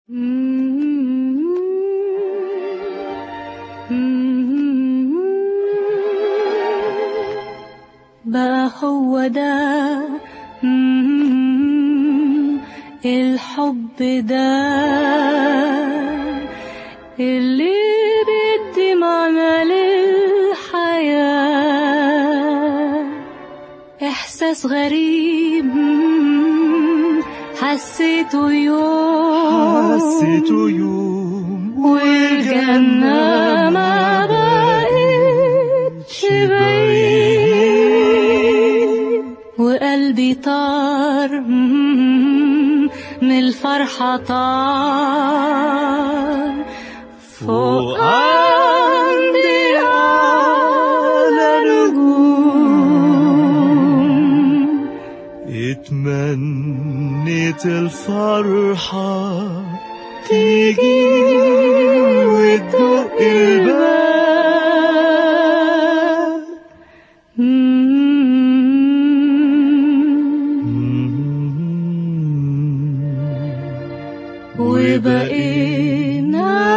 بقى هو ده الحب ده اللي بدي معنى للحياة إحساس غريب حسيته يوم حسيته يوم والجنة ما بقتش بعيد وقلبي طار من الفرحة طار فوق عندي على نجوم اتمنيت الفرحة تيجي وتدق الباب وبقينا